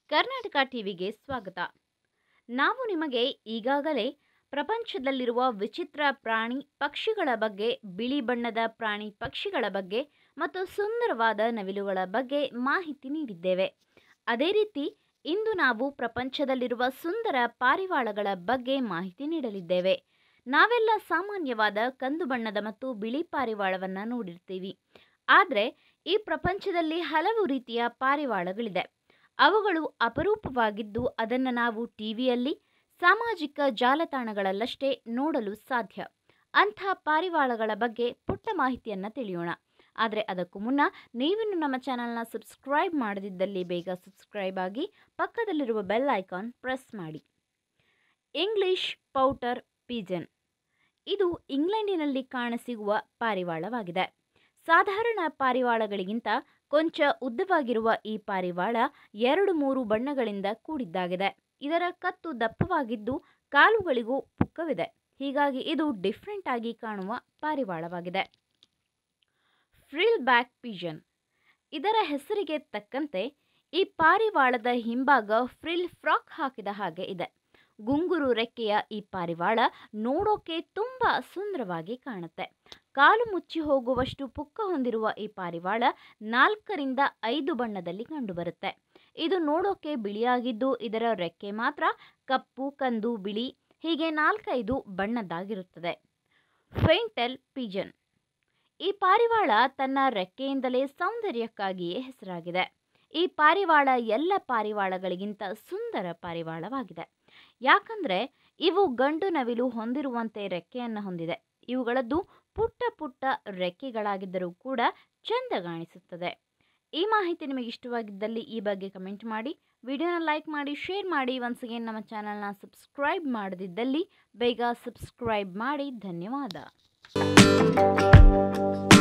ಕರ್ನಾಟಕ ಟಿವಿಗೆ ಸ್ವಾಗತ ನಾವು ನಿಮಗೆ ಈಗಾಗಲೇ ಪ್ರಪಂಚದಲ್ಲಿರುವ ವಿಚಿತ್ರ ಪ್ರಾಣಿ ಪಕ್ಷಿಗಳ ಬಗ್ಗೆ ಬಿಳಿ ಬಣ್ಣದ ಪ್ರಾಣಿ ಪಕ್ಷಿಗಳ ಬಗ್ಗೆ ಮತ್ತು ಸುಂದರವಾದ ನವಿಲುಗಳ ಬಗ್ಗೆ ಮಾಹಿತಿ ನೀಡಿದ್ದೇವೆ ಅದೇ ರೀತಿ ಇಂದು ನಾವು ಪ್ರಪಂಚದಲ್ಲಿರುವ ಸುಂದರ ಪಾರಿವಾಳಗಳ ಬಗ್ಗೆ ಮಾಹಿತಿ ನೀಡಲಿದ್ದೇವೆ ನಾವೆಲ್ಲ ಸಾಮಾನ್ಯವಾದ ಕಂದು ಬಣ್ಣದ ಮತ್ತು ಬಿಳಿ ಪಾರಿವಾಳವನ್ನು ನೋಡಿರ್ತೀವಿ ಆದರೆ ಈ ಪ್ರಪಂಚದಲ್ಲಿ ಹಲವು ರೀತಿಯ ಪಾರಿವಾಳಗಳಿದೆ ಅವುಗಳು ಅಪರೂಪವಾಗಿದ್ದು ಅದನ್ನು ನಾವು ಟಿವಿಯಲ್ಲಿ ಸಾಮಾಜಿಕ ಜಾಲತಾಣಗಳಲ್ಲಷ್ಟೇ ನೋಡಲು ಸಾಧ್ಯ ಅಂಥ ಪಾರಿವಾಳಗಳ ಬಗ್ಗೆ ಪುಟ್ಟ ಮಾಹಿತಿಯನ್ನು ತಿಳಿಯೋಣ ಆದರೆ ಅದಕ್ಕೂ ಮುನ್ನ ನೀವಿನ್ನು ನಮ್ಮ ಚಾನಲ್ನ ಸಬ್ಸ್ಕ್ರೈಬ್ ಮಾಡದಿದ್ದಲ್ಲಿ ಬೇಗ ಸಬ್ಸ್ಕ್ರೈಬ್ ಆಗಿ ಪಕ್ಕದಲ್ಲಿರುವ ಬೆಲ್ ಐಕಾನ್ ಪ್ರೆಸ್ ಮಾಡಿ ಇಂಗ್ಲಿಷ್ ಪೌಟರ್ ಪೀಜನ್ ಇದು ಇಂಗ್ಲೆಂಡಿನಲ್ಲಿ ಕಾಣಸಿಗುವ ಪಾರಿವಾಳವಾಗಿದೆ ಸಾಧಾರಣ ಪಾರಿವಾಳಗಳಿಗಿಂತ ಕೊಂಚ ಉದ್ದವಾಗಿರುವ ಈ ಪಾರಿವಾಳ ಎರಡು ಮೂರು ಬಣ್ಣಗಳಿಂದ ಕೂಡಿದ್ದಾಗಿದೆ ಇದರ ಕತ್ತು ದಪ್ಪವಾಗಿದ್ದು ಕಾಲುಗಳಿಗೂ ಪುಕ್ಕವಿದೆ ಹೀಗಾಗಿ ಇದು ಡಿಫ್ರೆಂಟ್ ಆಗಿ ಕಾಣುವ ಪಾರಿವಾಳವಾಗಿದೆ ಫ್ರಿಲ್ ಬ್ಯಾಕ್ ಪಿಜನ್ ಇದರ ಹೆಸರಿಗೆ ತಕ್ಕಂತೆ ಈ ಪಾರಿವಾಳದ ಹಿಂಭಾಗ ಫ್ರಿಲ್ ಫ್ರಾಕ್ ಹಾಕಿದ ಹಾಗೆ ಇದೆ ಗುಂಗುರು ರೆಕ್ಕೆಯ ಈ ಪಾರಿವಾಳ ನೋಡೋಕೆ ತುಂಬ ಸುಂದರವಾಗಿ ಕಾಣುತ್ತೆ ಕಾಲು ಮುಚ್ಚಿ ಹೋಗುವಷ್ಟು ಪುಕ್ಕ ಹೊಂದಿರುವ ಈ ಪಾರಿವಾಳ ನಾಲ್ಕರಿಂದ ಐದು ಬಣ್ಣದಲ್ಲಿ ಕಂಡುಬರುತ್ತೆ ಇದು ನೋಡೋಕೆ ಬಿಳಿಯಾಗಿದ್ದು ಇದರ ರೆಕ್ಕೆ ಮಾತ್ರ ಕಪ್ಪು ಕಂದು ಬಿಳಿ ಹೀಗೆ ನಾಲ್ಕೈದು ಬಣ್ಣದ್ದಾಗಿರುತ್ತದೆ ಫೈಂಟೆಲ್ ಪಿಜನ್ ಈ ಪಾರಿವಾಳ ತನ್ನ ರೆಕ್ಕೆಯಿಂದಲೇ ಸೌಂದರ್ಯಕ್ಕಾಗಿಯೇ ಹೆಸರಾಗಿದೆ ಈ ಪಾರಿವಾಳ ಎಲ್ಲ ಪಾರಿವಾಳಗಳಿಗಿಂತ ಸುಂದರ ಪಾರಿವಾಳವಾಗಿದೆ ಯಾಕಂದರೆ ಇವು ಗಂಡು ನವಿಲು ಹೊಂದಿರುವಂತೆ ರೆಕ್ಕೆಯನ್ನು ಹೊಂದಿದೆ ಇವುಗಳದ್ದು ಪುಟ್ಟ ಪುಟ್ಟ ರೆಕ್ಕೆಗಳಾಗಿದ್ದರೂ ಕೂಡ ಚೆಂದ ಕಾಣಿಸುತ್ತದೆ ಈ ಮಾಹಿತಿ ನಿಮಗೆ ಇಷ್ಟವಾಗಿದ್ದಲ್ಲಿ ಈ ಬಗ್ಗೆ ಕಮೆಂಟ್ ಮಾಡಿ ವಿಡಿಯೋನ ಲೈಕ್ ಮಾಡಿ ಶೇರ್ ಮಾಡಿ ಒನ್ಸ್ ಅಗೇನ್ ನಮ್ಮ ಚಾನಲ್ನ ಸಬ್ಸ್ಕ್ರೈಬ್ ಮಾಡದಿದ್ದಲ್ಲಿ ಬೇಗ ಸಬ್ಸ್ಕ್ರೈಬ್ ಮಾಡಿ ಧನ್ಯವಾದ